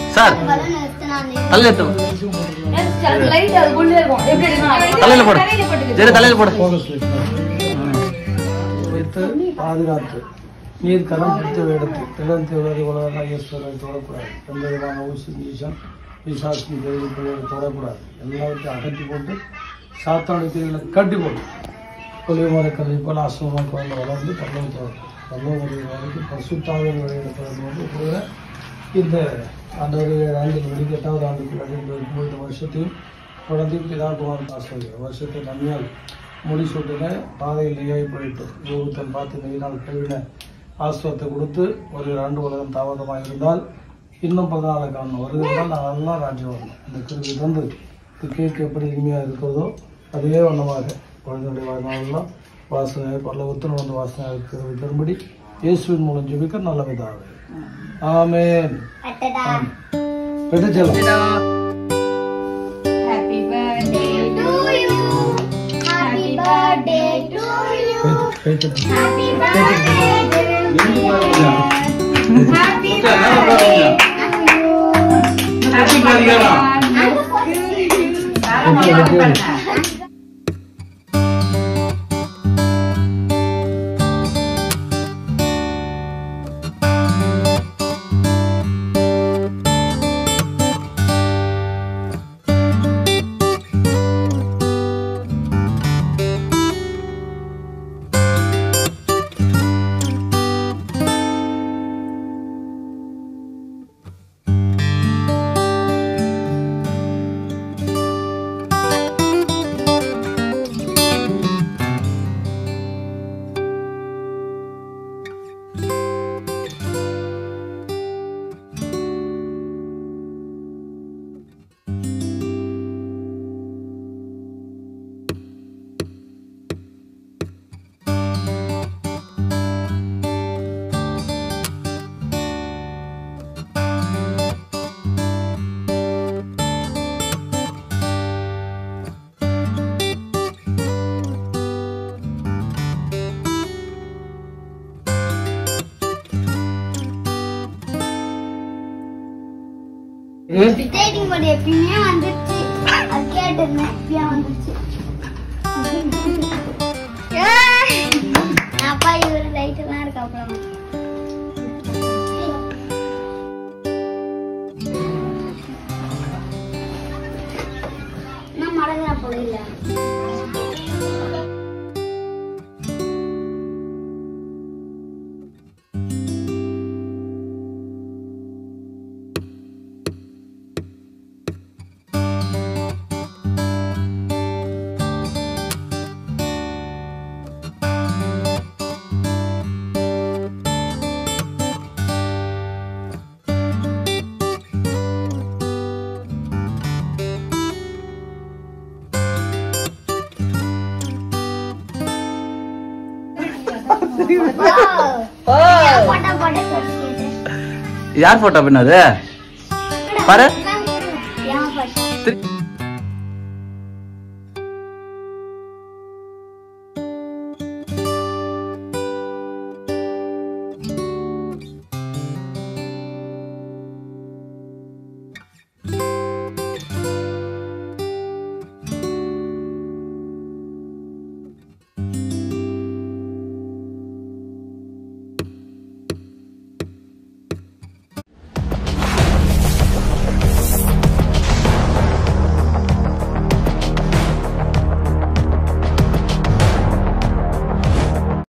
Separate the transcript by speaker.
Speaker 1: Sir
Speaker 2: balloon எடுத்துனாங்க
Speaker 1: தலையில எடுத்து
Speaker 3: light அதுக்குள்ளே இருக்கும் எப்படி எடுக்கணும்?
Speaker 1: தலையில போடு
Speaker 3: தலையில போட்டுக்க.
Speaker 1: சரி தலையில போடு
Speaker 4: ஃபோக்கஸ் லைட் வைத்து பாதுகாத்து நீர் கரம் பிடித்து எடுத்து இளம் தீவிரவாதி உலக ஈஸ்வரரை தொடக்கூடாது எந்த விதமான ஊசி ஈசன் விசாசினி பெரிய தொடக்கூடாது எல்லாத்தையும் அகற்றி போட்டு சாத்தானுடைய கிரிகளை கட்டி போட்டு கொலியமர கல்வி போல ஆசிரம குழந்தை வளர்ந்து பல்லவத்தை பல்லவமுறை வரைக்கும் பசுத்தாவின் வழியில் பிறந்து வந்து கூட இந்த அந்த ஒரு ஏழு ஆண்டுகள் வரைக்கும் எட்டாவது ஆண்டுக்குள்ள இந்த வருஷத்தையும் தொடர்ந்து பிதாகுமார் ஆசிரியர் வருஷத்தை நன்மையால் முடிசூட்டின பாதையில் நியாயப்பட்டு யோகத்தன் பார்த்து நெய்யினால் கழுவின ஆசிரத்தை கொடுத்து ஒரு ஆண்டு உலகம் தாமதமாக இருந்தால் இன்னும் பதினாலு காரணம் வருகிறதால் நான் எல்லாம் ராஜ்யம் வரணும் இந்த கிருவி தந்து இந்த கேக் எப்படி இனிமையாக இருக்கிறதோ அதே வண்ணமாக குழந்தையுடைய வாழ்நாளெல்லாம் வாசனை பல்லவத்தில் வந்து வாசனை இருக்கிறது தரும்படி இயேசுவின் மூலம் ஜெபிக்க நல்ல விதாக ஆமென்
Speaker 2: அட்டடா
Speaker 4: ஆமென். வெற்றி செல்லம்
Speaker 3: Happy birthday
Speaker 2: to you happy birthday to you
Speaker 4: கை தட்டி.
Speaker 2: happy birthday dear happy birthday
Speaker 4: வெற்றி, வெற்றி. இது
Speaker 2: டேட்டிங் போர்டு எப்பயுமே வந்துருச்சு அது கேட்டிருந்தேன் எப்பயா வந்துருச்சு ஏய்! அப்பா இவர் லைட் எல்லாம் இருக்கு அப்புறம் நான் மடங்குறா போல இல்ல போட்டா போட்டா
Speaker 1: யார் போட்டோ பின்னது பாரு
Speaker 2: ஏன் போட்டா
Speaker 1: திரு-